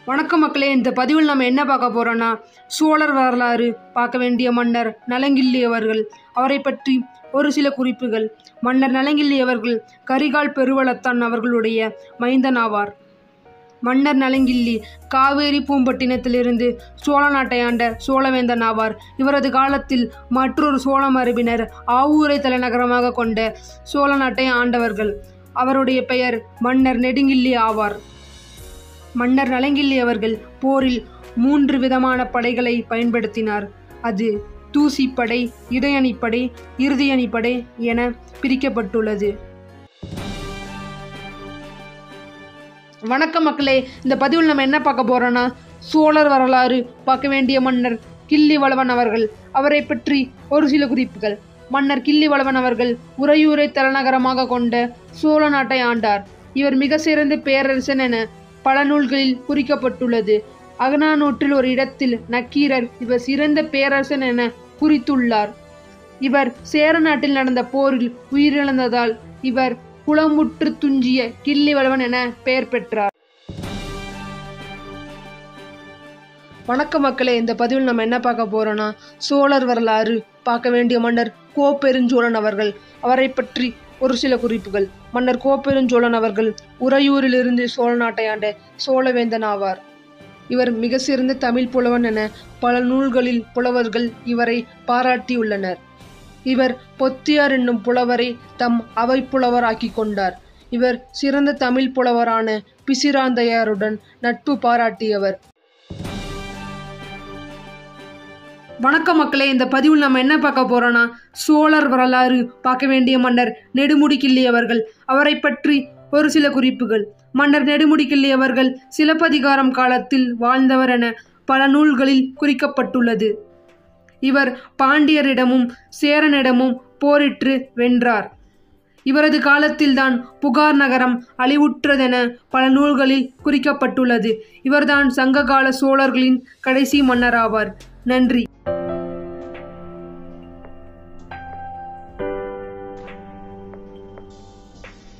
வணக்கம் மக்களே இந்த பதிவில் நம்ம என்ன பார்க்க போறோம்னா சோழர் வரலாறு பார்க்க வேண்டிய மன்னர் நலங்கிள்ளி அவர்கள் அவரை பற்றி ஒரு சில குறிப்புகள் மன்னர் நலங்கிள்ளி அவர்கள் கரிகால் பெருவளத்தான் அவர்களுடைய மைந்தன் ஆவார் மன்னர் நலங்கிள்ளி காவேரி பூம்பட்டினத்திலிருந்து சோழ நாட்டை ஆண்ட சோழவேந்தன் ஆவார் இவரது காலத்தில் மற்றொரு சோழ மரபினர் ஆவூரை தலைநகரமாக கொண்ட சோழ நாட்டை ஆண்டவர்கள் அவருடைய பெயர் மன்னர் நெடுங்கிள்ளி ஆவார் மன்னர் நலங்கிள்ளி அவர்கள் போரில் மூன்று விதமான படைகளை பயன்படுத்தினார் அது தூசிப்படை இடையணிப்படை இறுதியணிப்படை என பிரிக்கப்பட்டுள்ளது வணக்கம் மக்களே இந்த பதிவில் நம்ம என்ன பார்க்க போறோம்னா சோழர் வரலாறு பார்க்க வேண்டிய மன்னர் கிள்ளி வளவன் அவர்கள் அவரை பற்றி ஒரு சில குறிப்புகள் மன்னர் கிள்ளி வளவன் அவர்கள் உறையூரை தலைநகரமாக கொண்ட சோழ நாட்டை ஆண்டார் இவர் மிக சிறந்த பேரரசன் என பல நூல்களில் குறிக்கப்பட்டுள்ளது அகநானூற்றில் ஒரு இடத்தில் நக்கீரர் இவர் சிறந்த பேரரசன் என குறித்துள்ளார் இவர் சேர நாட்டில் நடந்த போரில் உயிரிழந்ததால் இவர் குளமுற்று துஞ்சிய கிள்ளி வளவன் என பெயர் பெற்றார் வணக்கம் மக்களே இந்த பதிவில் நம்ம என்ன பார்க்க போறோம்னா சோழர் வரலாறு பார்க்க வேண்டிய மன்னர் கோப்பெருஞ்சோழன் அவர்கள் அவரை பற்றி ஒரு சில குறிப்புகள் மன்னர் கோப்பெருஞ்சோழன் அவர்கள் உறையூரிலிருந்து சோழ நாட்டை ஆண்ட சோழவேந்தன் ஆவார் இவர் மிக சிறந்த தமிழ் புலவன் என பல நூல்களில் புலவர்கள் இவரை பாராட்டியுள்ளனர் இவர் பொத்தியார் என்னும் புலவரை தம் அவை புலவராக்கி கொண்டார் இவர் சிறந்த தமிழ் புலவரான பிசிராந்தையாருடன் நட்பு பாராட்டியவர் வணக்கம் மக்களே இந்த பதிவில் நம்ம என்ன பார்க்க போறோம்னா சோழர் வரலாறு பார்க்க வேண்டிய மன்னர் நெடுமுடி கிள்ளி அவர்கள் அவரை பற்றி ஒரு சில குறிப்புகள் மன்னர் நெடுமுடி கிள்ளி அவர்கள் சிலப்பதிகாரம் காலத்தில் வாழ்ந்தவர் என பல நூல்களில் குறிக்கப்பட்டுள்ளது இவர் பாண்டியரிடமும் சேரனிடமும் போரிட்டு வென்றார் இவரது காலத்தில்தான் புகார் நகரம் அழிவுற்றதென பல நூல்களில் குறிக்கப்பட்டுள்ளது இவர்தான் சங்ககால சோழர்களின் கடைசி மன்னராவார் நன்றி